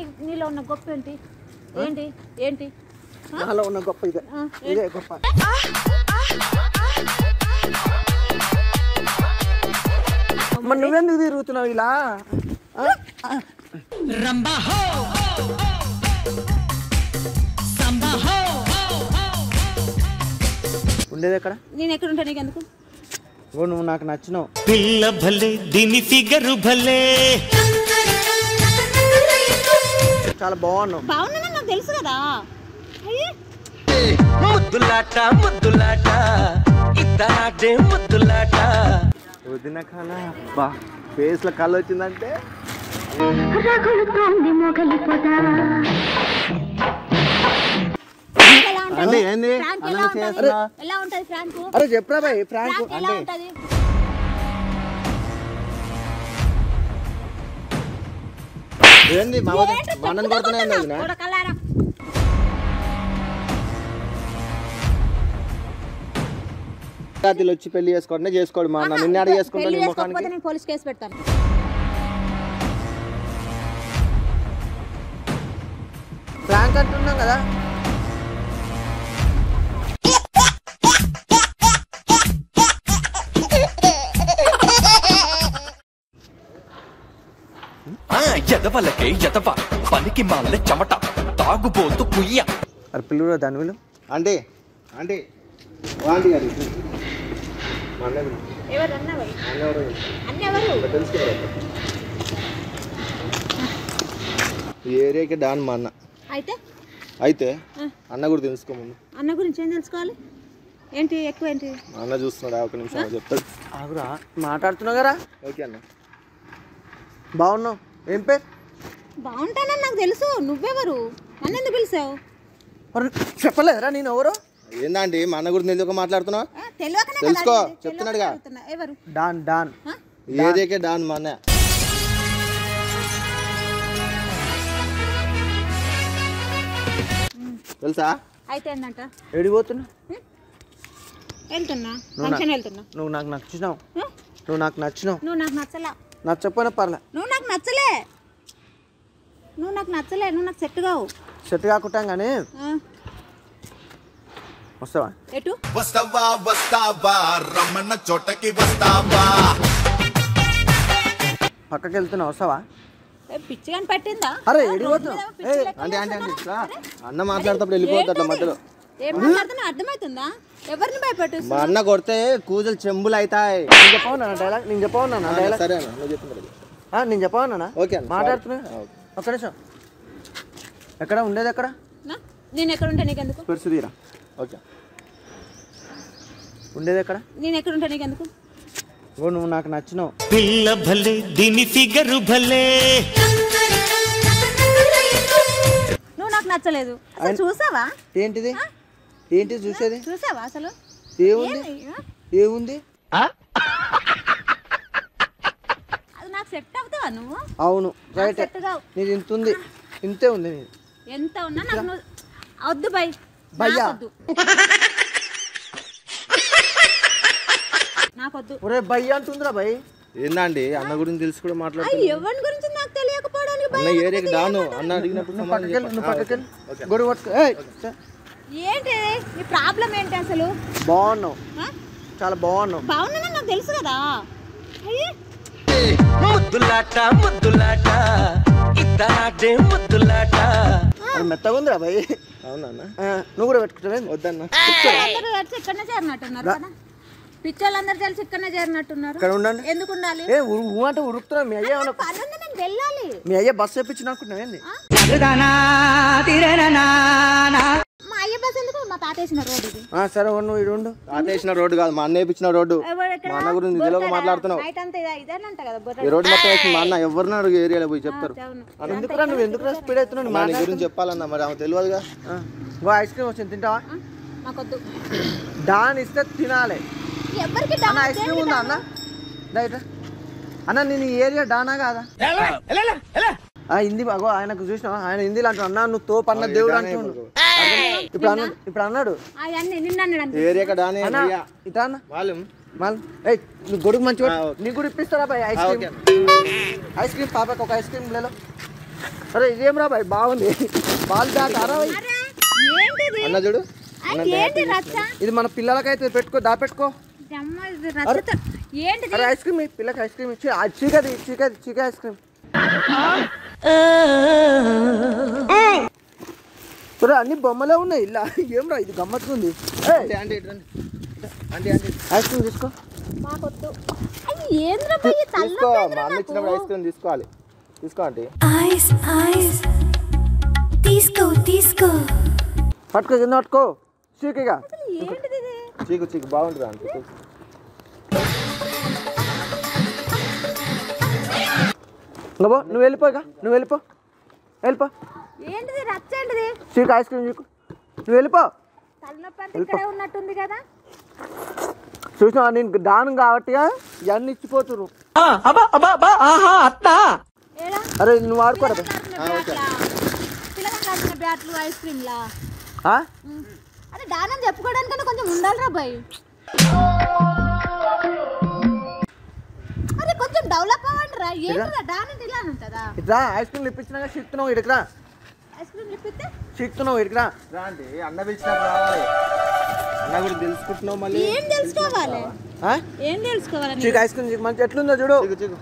నీ- నీలో ఉన్న గొప్ప ఏంటి ఏంటి ఏంటి నాలో ఉన్న గొప్ప ఇదే ఆ, ఇదే గొప్ప మరి నువ్వెందుకు తిరుగుతున్నావు ఇలా ఆ? ఆ. ఉండేది ఎక్కడ నేను ఎక్కడ ఉంటా నీకు ఎందుకు ఓ నువ్వు నాకు నచ్చినావు పిల్ల భలే దీని ఫిగరు భలే చాలా బాగున్నావు బాగున్నా నాకు తెలుసు కదా అయ్యే ముద్దులాట ముద్దులాట ఇద్దరాటే ముద్దులాట వదిన కానా బా ఫేస్ లో కళ్ళు వచ్చిందంటే రగులుతోంది మొగలి పొద ఎలా ఉంటది? అంటే ఏంది? ఫ్రాంక్ అన్నం ఎలా ఉంటది? చేస్తున్నా? ఎలా ఉంటది ఫ్రాంక్ అరే చెప్పరా బాయ్ ఫ్రాంక్ ఫ్రాంక్ ఎలా ఉంటది ఏంది మా వదిన మనని కొడుతున్నాయి వదిన కొడకలారా రాత్రిలో వచ్చి పెళ్లి చేసుకోవడం చేసుకోడు మా అన్న నిన్న అడిగి చేసుకుంటాను పెళ్లి నీ చేసుకోకపోతే ముఖానికి నేను పోలీస్ కేసు పెడతాను ఫ్రాంక్ అంటున్నాం కదా ఆ ఎదవలకే ఎదవ పనికి మాల చెమట తాగుబోతు కుయ్య అరే పిల్లలు దాని వీళ్ళు అంటే అంటే ఆంటీ గారు మా అన్నయ్య పిలుసు. ఎవరు అన్నవరు మా అన్న ఎవరో తెలుసు. అన్న ఎవరు తెలుసుకోవాలి ఈ ఏరియాకి డాన్ మా అన్న అయితే అయితే ఆ. అన్న కూడా తెలుసుకో ముందు అన్న గురించి ఏం తెలుసుకోవాలి ఏంటి ఎక్కువ ఏంటి మా అన్న చూస్తున్నాడు ఆ ఒక నిమిషం ఆగు చెప్తాడు ఆగురా మాట్లాడుతున్నావు కదా ఓకే అన్న బాగున్నావు ఏం పేరు బాగుంటానని నాకు తెలుసు నువ్వెవరు నన్ను ఎందుకు పిలిచావు మరి చెప్పలేదురా నేను ఎవరు ఏందండి మా అన్న గురించి ఎందుకు మాట్లాడుతున్నావు ఆ, తెలియకనే కదా తెలుసుకో, అడిగింది. తెలియకనే చెప్తున్నాడుగా. అడుగుతున్నా. ఎవరు డాన్ డాన్ ఆ? ఈ ఏరియాకే డాన్ మా అన్నయ్య తెలుసా అయితే ఏంటంట ఎడిపోతున్నా వెళ్తున్నా నువ్వు ఫంక్షన్ నా- వెళ్తున్నా నువ్వు నాకు నచ్చినావు ఆ? నువ్వు నాకు నచ్చినావు నువ్వు నాకు నచ్చలా నచ్చకపోయినా పర్లే నువ్వు నాకు నచ్చలే నువ్వు నాకు నచ్చలే నువ్వు నాకు సెట్ కావు సెట్ కాకుంటాం కానీ ఆ, వస్తావా ఎటు వస్తావా వస్తావా రమ్మన్న చోటకి వస్తావా పక్కకి వెళ్తున్నావు వస్తావా ఏ, పిచ్చి కానీ పట్టిందా అరే ఆ, ఎడిపోతున్నావు రోడ్డు మీద పిచ్చి ఏ, లెక్క అంటే అంటే అంటే చేస్తున్నావు. ఇట్లా అన్న మాట్లాడేటప్పుడు వెళ్ళిపోతుంది అట్లా ఏంటది? మధ్యలో ఏం మాట్లాడుతున్నా అర్థమవుతుందా ఎవరిని భయపెట్టు మా అన్న కొడితే కూజలు చెంబులు అవుతాయి నేను చెప్పవన్నా డైలాగ్ నేను చెప్పవన్నా డైలాగ్ సరే అన్న నువ్వు చెప్తున్నా నేను చెప్పవన్నా ఓకే అన్న, మాట్లాడుతున్నా sorry. ఆ, ఓకే. ఒక్క నిమిషం ఎక్కడ ఉండేది ఎక్కడ నా? నేను ఎక్కడ ఉంటా నీకెందుకు పెరుసు తీరా ఓకే ఉండేది ఎక్కడ నేను ఎక్కడ ఉంటా నీకెందుకు ఓ నువ్వు నాకు నచ్చినావు పిల్ల భలే దీని ఫిగరు భలే నువ్వు నాకు నచ్చలేదు అసలు చూసావా ఏంటిది ఏంటి చూసేది చూసావా అసలు ఏముంది ఏమి? ఆ? ఏముంది అది నాకు సెట్ అవుతావా నువ్వు అవును రైట్ సెట్ కావు నీది ఇంత ఉంది ఇంతే ఉంది నీది ఎంత ఉన్నా నాకు నువ్వు వద్దు బై భయ్యా. నాకొద్దు నాకొద్దు ఒరే భయ్య అంటుందిరా భయ్ ఏందండి అన్న గురించి తెలిసి కూడా అయ్యి మాట్లాడుతున్నా ఎవరి గురించి నాకు తెలియకపోవడానికి అన్న భయం ఏరియాకి డాను అన్న అడిగినప్పుడు నువ్వు సమాధానం పక్కకెళ్ళి నువ్వు చెప్పు. పక్కకెళ్ళి గొడవ పట్టుకో ఏయ్, ఛే, ఏంటి నీ ప్రాబ్లం ఏంటి అసలు బాగున్నావు ఆ? చాలా బాగున్నావు బాగున్నానని నాకు తెలుసు కదా అయ్యి ముద్దులాట ముద్దులాట ఇద్దరాటే ముద్దులాట అది మెత్తగా ఉందిరా భయ్ అవునా అన్న ఆ, నువ్వు కూడా పెట్టుకుంటావే వద్దన్న అందరూ కలిసి ఇక్కడనే చేరినట్టున్నారు కదా పిచ్చోళ్ళందరూ కలిసి ఇక్కడనే చేరినట్టున్నారు ఇక్కడ ఉండండి ఎందుకు ఉండాలి ఏ ఉ- ఊ అంటే ఉరుకుతున్నా మీ అయ్య ఏమన్నా పని ఉంది నేను వెళ్ళాలి మీ అయ్య బస్సు తెప్పించిన అనుకుంటున్నావు ఏంది మా అయ్య బస్ ఎందుకు మా తాత వేసిన రోడ్ ఇది ఆ, సరే ఓ నువ్వు ఇడు ఉండు ఆటేసిన రోడ్డు కాదు మా అన్న వేపించిన రోడ్డు ఎవరు ఎక్కడ? మా అన్న గురించి తెలియక బొర్రడా? మాట్లాడుతున్నావు నైట్ అంతా ఇదే- ఇదేనంట కదా ఈ బొర్ర రోడ్డు మొత్తం వేసి మా అన్న ఎవరిని అడుగు ఏరియాలో పోయి చెప్తారు అవును ఎందుకురా నువ్వు ఎందుకురా స్పీడ్ అవుతున్నావు మా నీ గురించి చెప్పాలన్నా మరి ఆమె తెలియదుగా గో ఐస్ క్రీమ్ వచ్చింది తింటావా మాకొద్దు దాని ఇస్తే తినాలి ఎవరికి అన్న ఐస్ క్రీమ్ ఉందా అన్న రైట్ అన్న నేను ఈ ఏరియా డానా కాదా ఆ హిందీ బాగో ఆయనకు చూసినావా ఆయన హిందీలో అంటాడు అన్న నువ్వు తోపు అన్న దేవుడు అంటుండు ఇప్పుడు అన్నాడు ఇప్పుడు అన్నాడు అవన్నీ నిన్న అన్నాడు అంతే ఏరియాకి డానే అన్న భయ్యా. ఇట్లా అన్న వాళ్ళు మళ్ళీ ఏయ్ నువ్వు గొడుగు మంచిగా ఆ, ఓకే. నీకు కూడా ఇప్పిస్తారా బాయ్ ఐస్ ఆ, క్రీమ్ ఓకే ఐస్ క్రీమ్ పాపకి ఒక ఐస్ క్రీమ్ లేలో అరే ఇదేం రా బాయ్ బాగుంది బాల్ బ్యాట్ అరా బాయ్. అరే ఏంటిది అన్న చూడు అది ఏంటి రచ్చ ఇది మన పిల్లలకైతే పెట్టుకో దాపెట్టుకో అమ్మ, ఇది రచ్చ ఏంటిది అరే ఐస్ క్రీమ్ ఇయ్యి, పిల్లకి ఐస్ క్రీమ్ ఇచ్చి చీకది చీకది చీక ఐస్ క్రీమ్ ఒరే, అన్ని బొమ్మలే ఉన్నాయి ఇలా ఏం రా ఇది గమ్మత్తుకుంది ఏయ్, ఆంటీ ఆంటీ ఇటు రండి. ఆంటీ ఆంటీ ఐస్ క్రీమ్ తీసుకో మాకొద్దు అయ్యి ఏంద్రా పోయి తీసుకో మా అన్న ఇచ్చినప్పుడు ఐస్ క్రీమ్ తీసుకోవాలి తీసుకో ఆంటీ ఐస్ ఐస్ తీసుకో తీసుకో పట్టుకో కింద పట్టుకో చీకగా ఏంటిది ఇది? చీకు చీకు బాగుంటుంది ఆంటీ నువ్వు నువ్వు వెళ్ళిపో ఇక నువ్వు వెళ్ళిపో వెళ్ళిపో ఏంటిది రచ్చ ఏంటిది చీక ఐస్ క్రీమ్ చీకు నువ్వు వెళ్ళిపో తలనొప్పి అంటే ఇక్కడే ఉన్నట్టుంది కదా చూసినా నేను దానం కాబట్టి ఇవన్నీ ఇచ్చిపోతురు ఏడా అరే నువ్వు ఆడుకోరా బే. పిల్లగాళ్ళు ఆడుకున్న బ్యాట్లు ఐస్ క్రీమ్లా ఆ? అరే దానం చెప్పుకోవడానికన్నా కొంచెం ఉండాలిరా బాయ్ అరే కొంచెం డెవలప్ అవ్వండి రా ఏంటిరా దానం ఇలా ఉంటుందా ఇట్రా ఐస్ క్రీమ్ ఇప్పించినాక చిక్తున్నావు ఇడికిరా ఐస్ క్రీమ్ ఇప్పిస్తే చిక్తున్నావు ఇడికిరా రా ఆంటీ అన్న పిలిచినప్పుడు రావాలి అన్న కూడా తెలుసుకుంటున్నావు మళ్ళీ ఏం తెలుసుకోవాలి ఆ? ఏం తెలుసుకోవాలి చీక ఐస్ క్రీమ్ చీకు మంచి ఎట్లుందో చూడు చీకు చీకు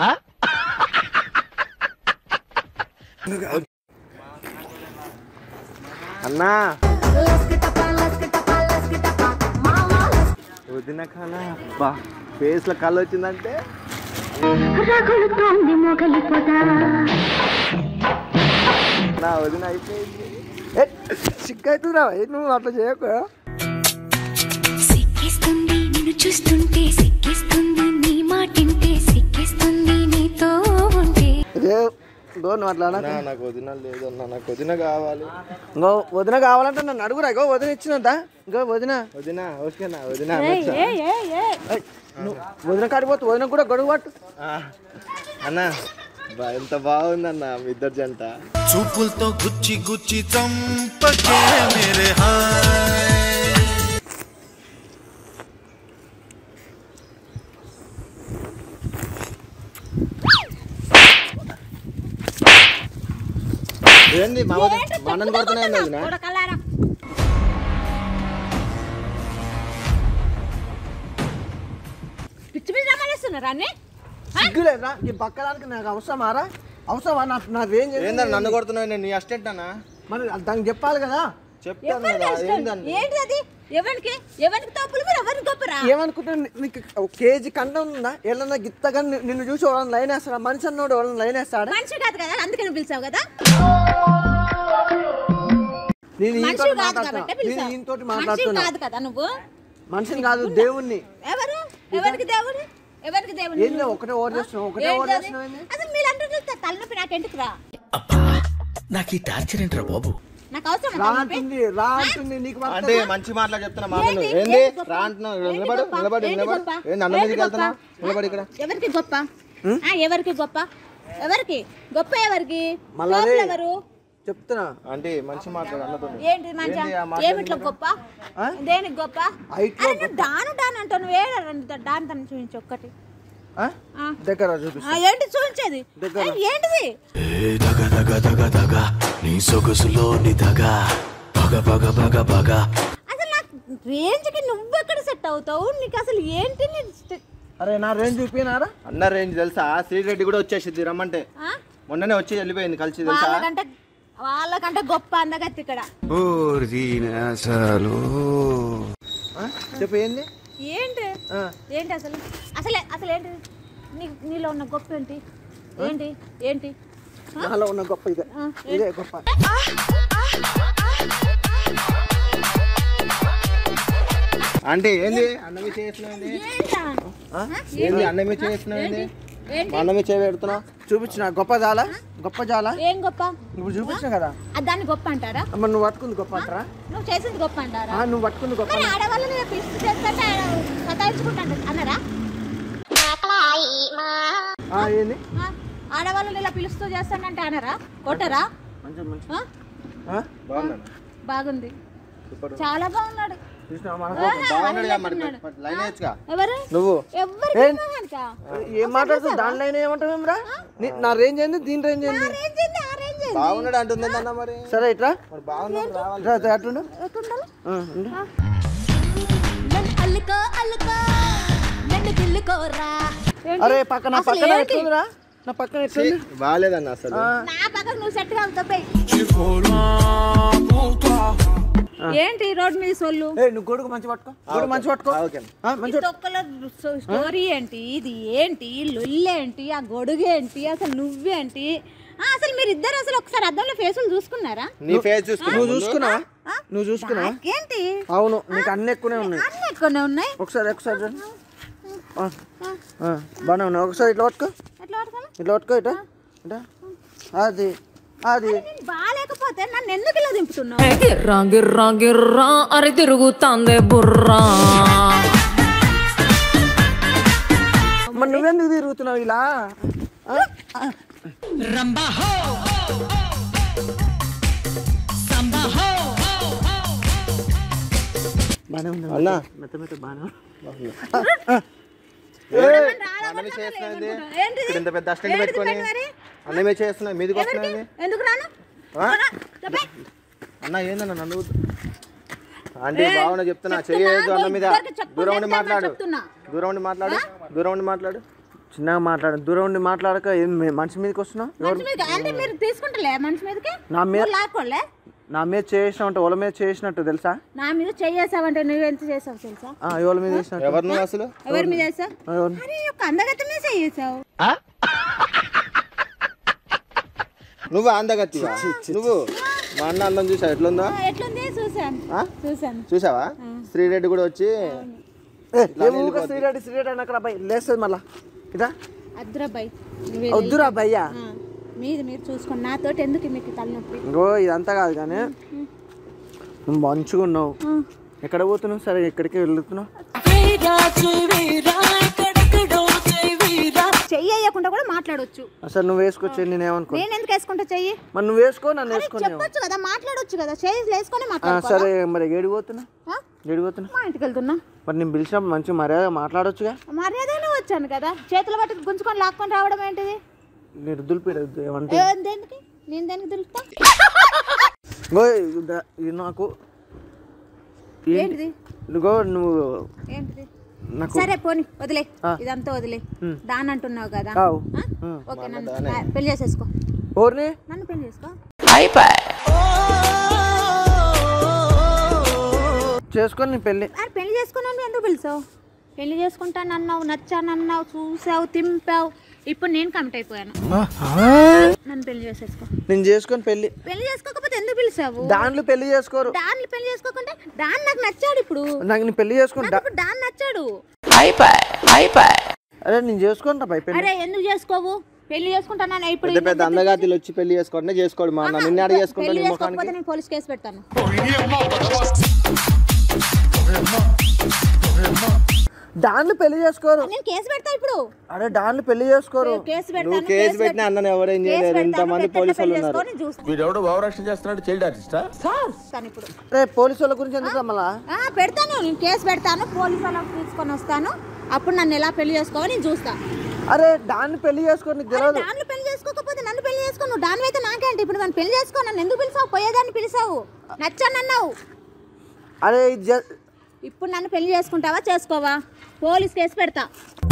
అన్నా వదిన కళ బా ఫేస్ లో కళ్ళు వచ్చిందంటే నా వదిన అయిపోయింది ఏ, సిగ్గు అవుతుందిరా ఏ, నువ్వు అట్లా చేయకు సిక్కిస్తుంది నిన్ను చూస్తుంటే సిక్కిస్తుంది నీ మాటింటే సిక్కిస్తుంది నీతో ఉంటే ఇదే ఇంకో నువ్వు అట్లా అనకు. నా నాకు వదిన లేదు అన్న నాకు వదిన కావాలి ఇంకో వదిన కావాలంటే నన్ను అడుగురా ఇంకో వదిన ఇచ్చినద్దా ఇంకో వదిన వదిన ఓకేనా వదిన ఏయ్, ఏయ్, ఏయ్, ఏయ్. ఏయ్, నువ్వు వదిన కాడిపోతు వదిన కూడా గొడుగు పట్టు ఆ, అన్న బా ఎంత బాగుందన్న మీ ఇద్దరు జంట చూపులతో గుచ్చి గుచ్చి చంపకే మేరే హాయ్ ఏంది మా వదిన ఏంటి మా అన్నని కొడుతున్నాయి తొక్కుతున్నావు? వదిన కొడకల్లారా. పిచ్చి పిచ్చి రమ్మనిస్తున్నారా అన్ని సిగ్గులేదురా ఈ పక్కదానికి నాకు అవసరమారా అవసరమా నాకు నా రేంజ్ ఏంది? ఏందన్న నన్ను కొడుతున్నావు నేను నీ అసిస్టెంట్ అన్న మరి దానికి చెప్పాలి కదా చెప్తాను ఎవరికి కదా ఇష్టం? ఏందన్న ఏంటి అది ఎవరికి ఎవరికి తప్పులు మీరు ఎవరికి గొప్పరా ఏమనుకుంటా నీకు ఒక కేజీ కండ ఉందా ఎల్లన్నా గిత్తగా ని- నిన్ను చూసి వాళ్ళని లైన్ వేస్తాడా మనిషి అన్నోడు వాళ్ళని లైన్ వేస్తాడా మనిషి కాదు కదా అందుకని పిలిచావు కదా నేను మనిషి ఈయనతోటి కాదు మాట్లాడుతున్నా కాబట్టి నేను పిలిచావు ఈయనతోటి మనిషి మాట్లాడుతున్నా కాదు కదా నువ్వు మనిషిని కాదు దేవుణ్ణి ఎవరు ఎవరికి దేవుడు ఎవరికి దేవుడు ఏంది ఒకటే ఓవర్ చేస్తున్నావు ఒకటే ఓవర్ ఏంటి అది? చేస్తున్నావు ఏంది? అసలు మీరంటే తలనొప్పి నాకెందుకు రా అబ్బా నాకు ఈ టార్చర్ ఏంట్రా బాబు నాకు అవసరం రా అంటుంది రా అంటుంది నీకు అంటే పడుతుందా? మంచి మాటలు చెప్తున్నా మాటలు ఏంటి? ఏంది ఏంటి గొప్ప? రా అంటున్నావు ఇక్కడ ఏంటి నిలబడు గొప్ప? నిలబడు ఏంటి నిలబడు గొప్ప? ఏంది అన్న ఏంటి మీదకి వెళ్తున్నా గొప్ప? నిలబడి ఇక్కడ ఎవరికి గొప్ప ఆ, ఎవరికి గొప్ప ఎవరికి గొప్ప ఎవరికి మళ్ళా లోపల అదే. ఎవరు చెప్తున్నా అంటే మంచి మాటలు అన్నతో ఏంటి మంచిగా ఏంటి ఆ మాట ఏమిట్లో గొప్ప ఆ? దేనికి గొప్ప Height లో అరే నువ్వు డాను డాన్ అంటావు నువ్వు ఏడ డాన్ తను చూపించు ఒక్కటి ఆ? ఆ. దగ్గర చూపిస్తా ఆ, ఏంటి చూపించేది దగ్గర. ఏ, ఏంటిది ఏ దగ దగ దగ దగ నీ సొగసులో నీ దగ పగ పగ పగ పగ అసలు నాకు రేంజ్కి నువ్వు ఎక్కడ సెట్ అవుతావు నీకు అసలు ఏంటి నీ స్ట్- అరే నా రేంజ్ చూపినారా అన్న రేంజ్ తెలుసా శ్రీరెడ్డి కూడా వచ్చేసింది రమ్మంటే ఆ? మొన్ననే వచ్చి వెళ్ళిపోయింది కలిసి తెలుసా వాళ్ళకంటే వాళ్ళకంటే గొప్ప అందగత్తి ఇక్కడ చెప్పు ఏంది ఏంటి ఆ. ఏంటి అసలు అసలే అసలు ఏంటి నీ నీలో ఉన్న గొప్ప ఏంటి ఏంటి ఏంటి నాలో ఉన్న గొప్ప ఇదే ఆ, ఇదే గొప్ప అంటే ఏంది అన్నమి చేస్తున్నావు ఏంది ఏంటా ఆ? ఏంది అన్నమి చేస్తున్నావు ఏంది ఏంటి మా అన్నమి చేయి పెడుతున్నావు చూపించిన గొప్ప జాలా గొప్ప జాలా ఏం గొప్ప ఇప్పుడు చూపించిన కదా అది దాన్ని గొప్ప అంటారా అమ్మ నువ్వు పట్టుకుంది గొప్ప అంటారా నువ్వు చేసింది గొప్ప అంటారా ఆ, నువ్వు పట్టుకుంది గొప్ప మరి ఆడవాళ్ళని పిలిచి చేస్తుంటే సతాయించుకుంటా అన్నారా ఆ, ఏంది ఆ? ఆడవాళ్ళని ఇలా పిలుస్తూ చేస్తానంటే అన్నారా కొట్టరా మంచి మంచి ఆ? ఆ? బాగున్నాను బాగుంది సూపర్ చాలా బాగున్నాడు చూసినావా మన ఆ, బాగున్నాడు కదా మరి అనుకుంటున్నాడు. మరి లైన్ వేయచ్చుగా ఎవరు నువ్వు ఎవరికి ఏం- కనుక ఏం మాట్లాడుతుంది దాంట్లో అయినా ఏమంటావు ఏమరా నా రేంజ్ ఏంది దీని రేంజ్ ఏంది రేంజ్ ఏంది ఆ బాగున్నాడు అంటుంది అన్న మరి సరే ఇట్రా మరి బాగున్నాడు రావాలి ఇట్రా ఇట్రా, అట్లుండు ఎట్లుండాలి ఆ, ఉండు. నన్ను అల్లుకో అల్లుకో నన్ను గిల్లుకోరా ఏంటి? అరే పక్కన అసలు పక్కన ఏంటి? ఎట్లుందిరా నా పక్కన ఎట్లుంది బాగాలేదన్న అసలు ఆ, నా పక్కకు నువ్వు సెట్ అవుతావు ఏంటి రోడ్ మీద సొల్లు ఏయ్ నువ్వు గొడుగు మంచి పట్టుకో గొడుగు మంచి పట్టుకో ఆ, ఓకే. ఆ, మంచి ఈ పట్టుకో. తొక్కల స్టో- స్టోరీ ఏంటి ఇది ఏంటి లొల్లేంటి ఆ గొడుగు ఏంటి అసలు నువ్వేంటి ఆ, అసలు మీరు ఇద్దరు అసలు ఒకసారి అద్దంలో ఫేసులు చూసుకున్నారా నీ ఫేస్ చూసుకున్నా నువ్వు చూసుకున్నావా ఆ? నువ్వు చూసుకున్నావా నాకేంటి అవును నీకు అన్ని ఎక్కువనే ఉన్నాయి అన్ని ఎక్కువనే ఉన్నాయి ఒకసారి ఒకసారి చూడు. ఆ, ఆ, బాగానే ఉన్నాయి ఒకసారి ఇట్లా పట్టుకో ఎట్లా పడతాను ఇట్లా పట్టుకో ఇట్లా ఇట్లా అది అది నేను బాగాలేకపోతే నన్ను ఎందుకు ఇలా దింపుతున్నావు గిర్రా గిర్రా గిర్రా అరి తిరుగుతాందే బుర్రా మరి నువ్వెందుకు తిరుగుతున్నావు ఇలా ఆ? బాగానే ఉంది అన్న మెత్త మెత్త బాగానే ఉంది. అన్నమే చేస్తున్నది ఏంటిది? ఇక్కడ ఇంత పెద్ద అస్టెంట్ ఏంటిది పెట్టుకొని పని మరి? అన్నమే చేస్తున్నా మీదికి వస్తున్నది ఎందుకు రాను ఆ? రా, చెప్పే. అన్న ఏందన్న నన్ను ఆంటీ ఏయ్, బాగున్నా చెప్తున్నా చెప్తున్నా, చేయొద్దు అన్న మీద ఇద్దరికి చెప్పులు దూరం ఉండి వేస్తావా మాట్లాడు చెప్తున్నా. దూరం ఉండి మాట్లాడు దూరం ఉండి మాట్లాడు చిన్నగా మాట్లాడు దూరం ఉండి మాట్లాడక ఏం మీ- మనిషి మీదకి వస్తున్నావు ఎవరు మనిషి మీద అంటే మీరు తీసుకుంటలే మనిషి మీదకి నా మీద- నువ్వు లాక్కోలే నా మీద చేసినట్టు వాళ్ళ మీద చేసినట్టు తెలుసా నా మీద చేసావంటే నువ్వు ఎంత చేసావు తెలుసా ఆ, ఎవరి మీద చేసినట్టు ఎవరు నువ్వు అసలు ఎవరి మీద చేసావు ఆ, ఎవరు? అరే యొక్క అందగత్తనే చేసావు నువ్వు అందగత్తివా నువ్వు మా అన్న అందం చూసా ఎట్లుందో ఎట్లుంది చూసాను ఆ? చూసాను చూసావా శ్రీరెడ్డి కూడా వచ్చి ఏ, ఏం ఊరికే శ్రీరెడ్డి శ్రీరెడ్డి అన్నక్కడ అబ్బాయి లేస్తుంది మళ్ళా ఇదా అద్రాబాయ్ వద్దురా భయ్యా మీది మీరు చూసుకోండి నాతోటి ఎందుకు మీకు తలనొప్పి ఇంకో ఇదంతా కాదు కానీ నువ్వు మంచిగా ఉన్నావు ఎక్కడ పోతున్నావు సరే ఎక్కడికి వెళ్తున్నావు చెయ్యి అయ్యకుండా కూడా మాట్లాడొచ్చు అసలు నువ్వు వేసుకొచ్చి నేను ఏమనుకో నేను ఎందుకు వేసుకుంటా చెయ్యి మరి నువ్వు వేసుకో నన్ను అరే వేసుకొని చెప్పొచ్చు కదా మాట్లాడొచ్చు కదా చేయి వేసుకొని ఆ, మాట్లాడుకో సరే మరి ఏడి పోతున్నా ఏడి పోతున్నా మా ఇంటికి వెళ్తున్నా మరి నేను పిలిచినప్పుడు మంచి మర్యాద మాట్లాడొచ్చుగా మర్యాదనే వచ్చాను కదా చేతులు పట్టి గుంజుకొని లాక్కొని రావడం ఏంటిది నేను దులిపి ఏమంటే ఏ, దేనికి నేను దేనికి దులుపుతా ఇగో ఇది- ఇది నాకు ఏంటి? ఏంటిది ఇదిగో నువ్వు ఏంటిది నాకు సరే పోని వదిలే ఆ. ఇదంతా వదిలే దాని అంటున్నావు కదా ఆవు. ఆ? ఉమ్. ఓకే నన్ను ఆ, పెళ్లి చేసేసుకో ఓర్ని నన్ను పెళ్లి చేసుకో చేసుకొని నీ పెళ్ళి అరే పెళ్లి చేసుకున్నాను ఎందుకు పిలిచావు పెళ్లి చేసుకుంటానన్నావు నచ్చానన్నావు చూసావు తింపావు ఇప్పుడు నేను కమిట్ అయిపోయాను నన్ను పెళ్లి చేసేసుకో నేను చేసుకొని పెళ్ళి పెళ్లి చేసుకోకపోతే ఎందుకు పిలిచావు దాంట్లో పెళ్లి చేసుకోరు దాన్ని పెళ్లి చేసుకోకుంటే దాన్ని నాకు నచ్చాడు ఇప్పుడు నాకు నేను పెళ్లి చేసుకుంటా నాకు ఇప్పుడు దాన్ని నచ్చాడు అరే నేను చేసుకుంటా భయ పెళ్ళి అరే ఎందుకు చేసుకోవు పెళ్లి చేసుకుంటానని ఇప్పుడు పెద్ద పెద్ద అందగాతిలు వచ్చి పెళ్లి చేసుకోండి చేసుకోడు మా అన్న నిన్న అడిగి చేసుకుంటా పెళ్లి నీ చేసుకోకపోతే ముఖానికి నేను పోలీస్ కేసు పెడతాను దాంట్లో పెళ్లి చేసుకోరు నేను కేసు పెడతా ఇప్పుడు అరే దాంట్లో పెళ్లి చేసుకోరు కేసు నువ్వు పెడతాను కేసు పెట్టిన అన్నని ఎవరేం కేసు చేయలేరు పెడతాను, ఇంతమంది పెద్ద పోలీసు పెళ్లి వాళ్ళు ఉన్నారు చేసుకొని చూస్తాను వీడెవడో భావరక్షణ చేస్తున్నాడు చైల్డ్ ఆర్టిస్టా చూస్తాను ఇప్పుడు రే పోలీసు వాళ్ళ గురించి ఎందుకు మళ్ళా ఆ, పెడతాను నేను కేసు పెడతాను పోలీసు వాళ్ళకి తీసుకొని వస్తాను అప్పుడు నన్ను ఎలా పెళ్లి చేసుకోవాలి నేను చూస్తా అరే దాన్ని పెళ్లి చేసుకొని నీకు అరే, తెలియదు దాన్ని పెళ్లి చేసుకోకపోతే నన్ను పెళ్లి చేసుకో నువ్వు దాని అయితే నాకేంటి ఇప్పుడు నన్ను పెళ్లి చేసుకో నన్ను ఎందుకు పిలిచావు పోయేదాన్ని పిలిచావు నచ్చానన్నావు అరే ఇది జ- ఇప్పుడు నన్ను పెళ్లి చేసుకుంటావా చేసుకోవా పోలీస్ కేసు పెడతా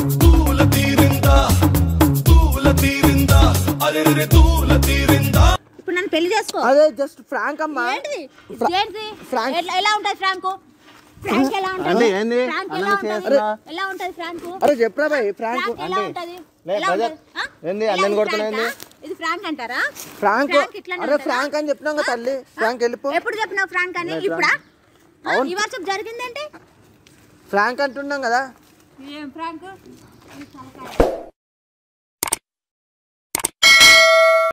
ఇప్పుడు నన్ను పెళ్లి చేసుకో అదే జస్ట్ ఫ్రాంక్ అమ్మా ఏంటిది ఏంటిది ఫ్రాంక్. ఎట్లా- ఎలా ఉంటది ఫ్రాంకు ఫ్రాంక్ ఎలా ఉంటది అంటే ఏంది? ఫ్రాంక్ అలా ఎలా ఉంటది చేస్తున్నా? ఎలా ఉంటది ఫ్రాంకు అరే చెప్పరా భయ్ ఫ్రాంక్ ఫ్రాంక్ ఎలా ఉంటది లే, ఎలా brother. ఉంటది? ఆ? ఏంది? ఎలా అన్నని ఉంది కొడుతున్నా ఫ్రాంకా? ఏంది? ఇది ఫ్రాంక్ అంటారా ఫ్రాంక్ ఫ్రాంక్ ఇట్లానే అరే ఉంటదా? ఫ్రాంక్ అని చెప్పినాం కదా తల్లి ఫ్రాంక్ వెళ్ళిపో ఎప్పుడు చెప్పినావు ఫ్రాంక్ అని ఇప్పుడా ఆ, ఈ వర్షం జరిగిందంటే ఫ్రాంక్ అంటున్నాం కదా ఏం ఫ్రాంక్